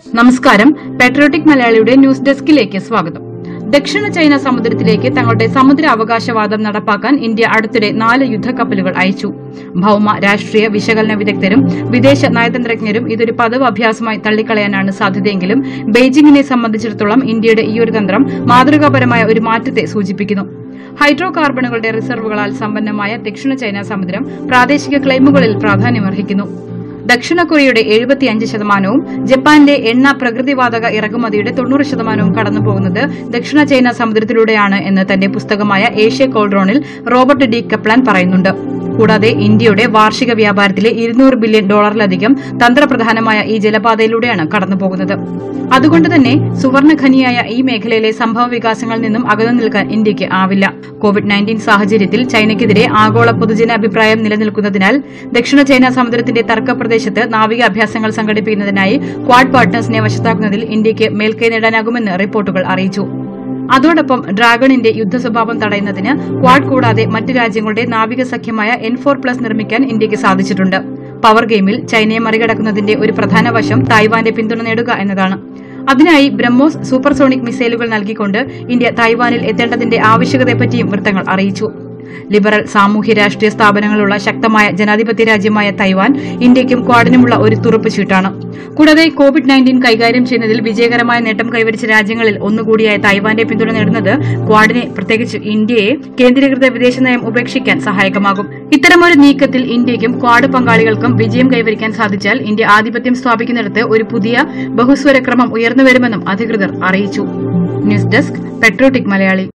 നമസ്കാരം പെട്രോട്ടിക് മലയാളിയുടെ ന്യൂസ് ഡെസ്കിലേക്ക് സ്വാഗതം ദക്ഷിണ ചൈന സമുദ്രത്തിലേക്ക് തങ്ങളുടെ സമുദ്ര അവകാശവാദം നടപ്പാക്കാൻ ഇന്ത്യ അടുത്തിടെ നാല് യുദ്ധക്കപ്പലുകൾ അയച്ചു ഭൌമ രാഷ്ട്രീയ വിശകലന വിദഗ്ധരും വിദേശ നയതന്ത്രജ്ഞരും ഇതൊരു പതിവ് അഭ്യാസമായി തള്ളിക്കളയാനാണ് സാധ്യതയെങ്കിലും ബെയ്ജിംഗിനെ സംബന്ധിച്ചിടത്തോളം ഇന്ത്യയുടെ ഈയൊരു തന്ത്രം മാതൃകാപരമായ ഒരു മാറ്റത്തെ സൂചിപ്പിക്കുന്നു ഹൈഡ്രോ കാർബണുകളുടെ റിസർവുകളാൽ സമ്പന്നമായ ദക്ഷിണ ചൈന സമുദ്രം പ്രാദേശിക ക്ലെയിമുകളിൽ പ്രാധാന്യമർഹിക്കുന്നു ദക്ഷിണ കൊറിയയുടെ എഴുപത്തിയഞ്ച് ശതമാനവും ജപ്പാന്റെ എണ്ണ പ്രകൃതിവാതക ഇറക്കുമതിയുടെ തൊണ്ണൂറ് ശതമാനവും കടന്നുപോകുന്നത് ദക്ഷിണ ചൈന സമുദ്രത്തിലൂടെയാണ് എന്ന് തന്റെ പുസ്തകമായ ഏഷ്യ കോൾഡ്രോണിൽ റോബർട്ട് ഡി കപ്ലാൻ പറയുന്നുണ്ട് കൂടാതെ ഇന്ത്യയുടെ വാർഷിക വ്യാപാരത്തിലെ ഇരുന്നൂറ് ബില്യൺ ഡോളറിലധികം തന്ത്രപ്രധാനമായ ഈ ജലപാതയിലൂടെയാണ് കടന്നുപോകുന്നത് അതുകൊണ്ട് തന്നെ സുവർണഖനിയായ ഈ മേഖലയിലെ സംഭവ വികാസങ്ങളിൽ നിന്നും അകന്നു നിൽക്കാൻ ഇന്ത്യക്ക് ആവില്ല കോവിഡ് നയൻറ്റീൻ സാഹചര്യത്തിൽ ചൈനയ്ക്കെതിരെ ആഗോള പൊതുജനാഭിപ്രായം നിലനിൽക്കുന്നതിനാൽ ദക്ഷിണ ചൈന സമുദ്രത്തിന്റെ തർക്കപ്രദേശത്ത് നാവിക അഭ്യാസങ്ങൾ സംഘടിപ്പിക്കുന്നതിനായി ക്വാഡ് പാർട്ട്നേഴ്സിനെ വശത്താക്കുന്നതിൽ ഇന്ത്യക്ക് മേൽക്കൈ നേടാനാകുമെന്ന് റിപ്പോർട്ടുകൾ അറിയിച്ചു അതോടൊപ്പം ഡ്രാഗണിന്റെ യുദ്ധസ്വഭാവം തടയുന്നതിന് ക്വാഡ് കൂടാതെ മറ്റ് രാജ്യങ്ങളുടെ നാവിക സഖ്യമായ എൻ ഫോർ പ്ലസ് നിർമ്മിക്കാൻ ഇന്ത്യക്ക് സാധിച്ചിട്ടുണ്ട് പവർ ഗെയിമിൽ ചൈനയെ മറികടക്കുന്നതിന്റെ ഒരു പ്രധാന വശം തായ്വാന്റെ പിന്തുണ നേടുക എന്നതാണ് അതിനായി ബ്രഹ്മോസ് സൂപ്പർസോണിക് മിസൈലുകൾ നൽകിക്കൊണ്ട് ഇന്ത്യ തായ്വാനിൽ എത്തേണ്ടതിന്റെ ആവശ്യകതയെപ്പറ്റിയും വൃത്തങ്ങൾ അറിയിച്ചു ലിബറൽ സാമൂഹ്യ രാഷ്ട്രീയ സ്ഥാപനങ്ങളുള്ള ശക്തമായ ജനാധിപത്യ രാജ്യമായ തൈവാൻ ഇന്ത്യയ്ക്കും ക്വാഡിനുമുള്ള ഒരു തുറപ്പ് ചീട്ടാണ് കൂടാതെ കോവിഡ് നയൻറ്റീൻ കൈകാര്യം ചെയ്യുന്നതിൽ വിജയകരമായ നേട്ടം കൈവരിച്ച രാജ്യങ്ങളിൽ ഒന്നുകൂടിയായ തൈവാന്റെ പിന്തുണ നേടുന്നത് ക്വാഡിനെ പ്രത്യേകിച്ച് ഇന്ത്യയെ കേന്ദ്രീകൃത വിദേശ നയം ഉപേക്ഷിക്കാൻ സഹായകമാകും ഇത്തരമൊരു നീക്കത്തിൽ ഇന്ത്യയ്ക്കും ക്വാഡ് പങ്കാളികൾക്കും വിജയം കൈവരിക്കാൻ സാധിച്ചാൽ ഇന്ത്യ ആധിപത്യം സ്ഥാപിക്കുന്നിടത്ത് ഒരു പുതിയ ബഹുസ്വര ക്രമം ഉയർന്നുവരുമെന്നും അധികൃതർ അറിയിച്ചു ന്യൂസ് ഡെസ്ക് പെട്രോട്ടിക് മലയാളി